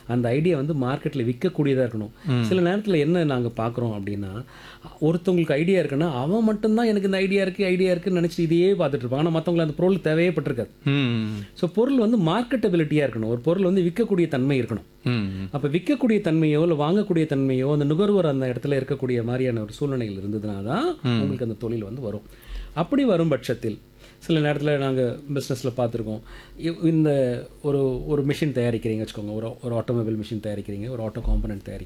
அந்த ஐடியா வந்து மார்க்கெட்டில் விற்கக்கூடியதாக இருக்கணும் சில நேரத்தில் என்ன நாங்கள் பார்க்குறோம் அப்படின்னா ஒருத்தவங்களுக்கு ஐடியா இருக்குன்னா அவன் மட்டும்தான் எனக்கு இந்த ஐடியா இருக்குது ஐடியா இருக்குன்னு நினச்சிட்டு இதையே பார்த்துட்டு இருப்பான் ஆனால் மற்றவங்களுக்கு அந்த பொருள் தேவையே பட்டிருக்காது ம் ஸோ பொருள் வந்து மார்க்கெட்டபிலிட்டியாக இருக்கணும் ஒரு பொருள் வந்து விற்கக்கூடிய தன்மை இருக்கணும் ம் அப்போ விற்கக்கூடிய தன்மையோ இல்லை வாங்கக்கூடிய தன்மையோ அந்த நுகர்வோர் அந்த இடத்துல இருக்கக்கூடிய மாதிரியான ஒரு சூழ்நிலைகள் இருந்ததுனா தான் உங்களுக்கு அந்த தொழில் வந்து வரும் அப்படி வரும் பட்சத்தில் சில நேரத்தில் நாங்கள் பிஸ்னஸில் பார்த்துருக்கோம் இ- இந்த ஒரு ஒரு மிஷின் தயாரிக்கிறீங்க வச்சுக்கோங்க ஒரு ஒரு ஆட்டோமொபைல் மிஷின் தயாரிக்கிறீங்க ஒரு ஆட்டோ காம்பனன்ட் தயாரிக்கிறீங்க